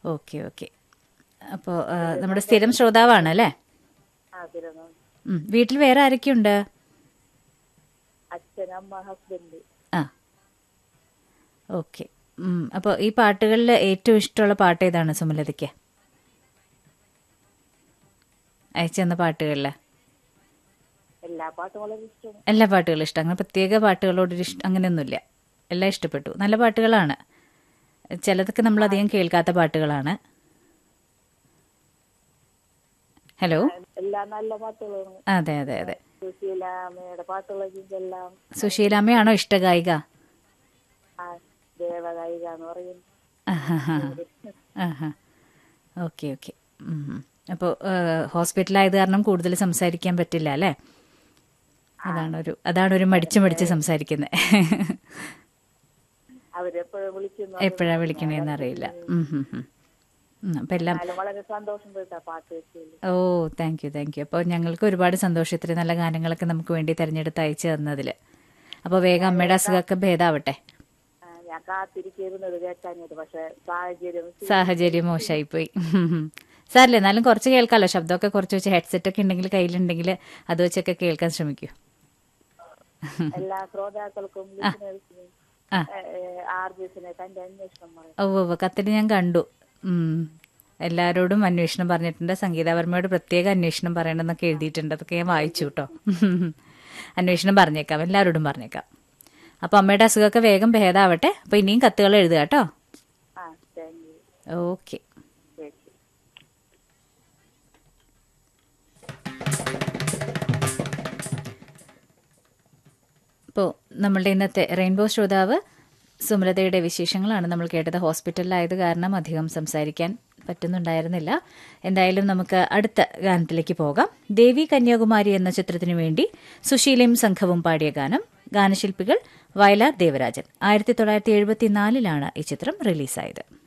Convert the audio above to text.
Okay okay അപ്പോൾ നമ്മുടെ സ്ഥിരം ശ്രോതാവാണ് അല്ലേ അതിരുന്നു ഉം. വീട്ടിൽ വേറെ ആരൊക്കെയുണ്ട് അച്ഛൻ അമ്മ ഹസ്ബൻഡ് ആ ഓക്കെ അപ്പോൾ ഈ പാട്ടുകളിൽ ഏറ്റവും ഇഷ്ടമുള്ള പാട്ട് ഏതാണ് സുമലതയ്ക്ക് അയച്ചു തന്ന പാട്ടുകളിൽ എല്ലാ പാട്ടും വളരെ ഇഷ്ടമാണ് എല്ലാ പാട്ടുകളും ഇഷ്ടം അങ്ങനെ പ്രത്യേക പാട്ടുകളോടൊരു ഇഷ്ടം അങ്ങനെയൊന്നുമില്ല എല്ലാം ഇഷ്ടപ്പെട്ടു നല്ല പാട്ടുകളാണ് ചിലതൊക്കെ നമ്മൾ അധികം കേൾക്കാത്ത പാട്ടുകളാണ് ഹലോ എല്ലാ നല്ല പാട്ടുകളും അതെ അതെ അതെ സുശീലാമ്മയുടെ പാട്ടുകളൊക്കെ എല്ലാം സുശീലാമ്മയാണോ ഇഷ്ടഗായിക ആ ദേവഗായിക എന്ന് പറയും ആഹാ ഓക്കെ ഓക്കെ അപ്പോൾ ഹോസ്പിറ്റലായത് കാരണം കൂടുതൽ സംസാരിക്കാൻ പറ്റില്ല അല്ലേ അതാണൊരു അതാണൊരു മടിച്ച് മടിച്ച് സംസാരിക്കുന്നത് അവരെപ്പോഴും വിളിക്കുന്നു എപ്പോഴാ വിളിക്കണേന്ന് അറിയില്ല ഉം, ഉം, ഉം. ഉം, അപ്പം എല്ലാം എന്നാലും വളരെ സന്തോഷം കേട്ടാ പാട്ട് വെച്ചതിൽ oh thank you thank you അപ്പോൾ ഞങ്ങൾക്ക് ഒരുപാട് സന്തോഷം ഇത്രയും നല്ല ഗാനങ്ങളൊക്കെ നമുക്ക് വേണ്ടി തിരഞ്ഞെടുത്ത് അയച്ചു തന്നതിൽ അപ്പോൾ വേഗം അമ്മയുടെ അസുഖമൊക്കെ ഭേദാവട്ടെ ആ, ഞാൻ കാത്തിരിക്കുന്നത് കേൾക്കാഞ്ഞത് പക്ഷെ സാഹചര്യം സാഹചര്യം മോശമായിപ്പോയി സാറില്ല എന്നാലും കുറച്ച് കേൾക്കാമല്ലോ ശബ്ദമൊക്കെ കുറച്ച് വെച്ച് ഹെഡ്സെറ്റ് ഒക്കെ ഉണ്ടെങ്കിൽ കയ്യിലുണ്ടെങ്കിൽ അത് വെച്ചൊക്കെ കേൾക്കാൻ ശ്രമിക്കൂ എല്ലാ ശ്രോതാക്കൾക്കും ലിസണേഴ്സിനും ആ. ആർ ജി എസിനെ തന്റെ അന്വേഷണം പറയും ഓ ഓ കത്തിൽ ഞാൻ കണ്ടു ഉം. എല്ലാവരോടും അന്വേഷണം പറഞ്ഞിട്ടുണ്ട് സംഗീതാവർമ്മയോട് പ്രത്യേക അന്വേഷണം പറയണമെന്നൊക്കെ എഴുതിയിട്ടുണ്ട് അതൊക്കെ ഞാൻ വായിച്ചു കേട്ടോ അന്വേഷണം പറഞ്ഞേക്കാം എല്ലാവരോടും പറഞ്ഞേക്കാം അപ്പോൾ അമ്മയുടെ അസുഖമൊക്കെ വേഗം ഭേദമാവട്ടെ അപ്പോൾ ഇനിയും കത്തുകൾ എഴുതുക കേട്ടോ ആ താങ്ക് യു ഓക്കെ ചേച്ചി ഇപ്പോൾ നമ്മളുടെ ഇന്നത്തെ റെയിൻബോ ശ്രോതാവ് സുമലതയുടെ വിശേഷങ്ങളാണ് നമ്മൾ കേട്ടത് ഹോസ്പിറ്റലിലായത് കാരണം അധികം സംസാരിക്കാൻ പറ്റുന്നുണ്ടായിരുന്നില്ല എന്തായാലും നമുക്ക് അടുത്ത ഗാനത്തിലേക്ക് പോകാം ദേവി കന്യാകുമാരി എന്ന ചിത്രത്തിനു വേണ്ടി സുശീലയും സംഘവും പാടിയ ഗാനം ഗാനശില്പികൾ വയലാർ ദേവരാജൻ ആയിരത്തി തൊള്ളായിരത്തി എഴുപത്തിനാലിലാണ് ഈ ചിത്രം റിലീസായത്